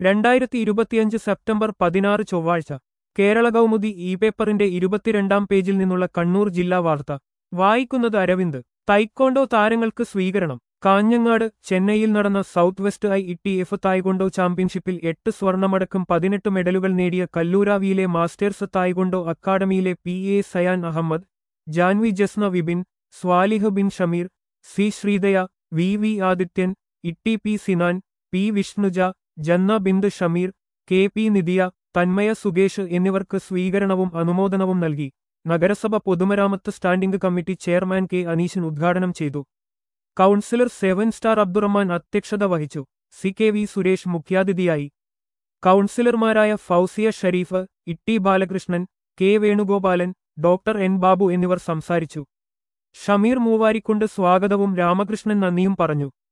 രണ്ടായിരത്തി ഇരുപത്തിയഞ്ച് സെപ്റ്റംബർ പതിനാറ് ചൊവ്വാഴ്ച കേരള കൗമുദി ഇ പേപ്പറിന്റെ ഇരുപത്തിരണ്ടാം പേജിൽ നിന്നുള്ള കണ്ണൂർ ജില്ലാ വാർത്ത വായിക്കുന്നത് അരവിന്ദ് തൈക്കോണ്ടോ താരങ്ങൾക്ക് സ്വീകരണം കാഞ്ഞങ്ങാട് ചെന്നൈയിൽ നടന്ന south west I E T F taekwondo ചാമ്പ്യൻഷിപ്പിൽ എട്ട് സ്വർണമടക്കം പതിനെട്ട് മെഡലുകൾ നേടിയ കല്ലൂരാവിയിലെ മാസ്റ്റേഴ്സ് തായ്കൊണ്ടോ അക്കാദമിയിലെ P A Sayan Ahammed Janvi Jasna Vipin Swalih Bin Shameer C Sreedaya V V Adithyan Itty P Sinan P Vishnuja Janna Bind Shameer K P Nithiya Thanmaya Sukesh എന്നിവർക്ക് സ്വീകരണവും അനുമോദനവും നൽകി നഗരസഭ പൊതുമരാമത്ത് standing committee chairman K Aneesan ഉദ്ഘാടനം ചെയ്തു കൗൺസിലർ സെവൻ സ്റ്റാർ അബ്ദുറഹ്മാൻ അധ്യക്ഷത വഹിച്ചു സി കെ വി സുരേഷ് മുഖ്യാതിഥിയായി കൗൺസിലർമാരായ Fousiya Shareef Itty Balakrishnan K Venugopalan doctor N Babu എന്നിവർ സംസാരിച്ചു ഷമീർ മൂവാരിക്കുണ്ട് സ്വാഗതവും രാമകൃഷ്ണൻ നന്ദിയും പറഞ്ഞു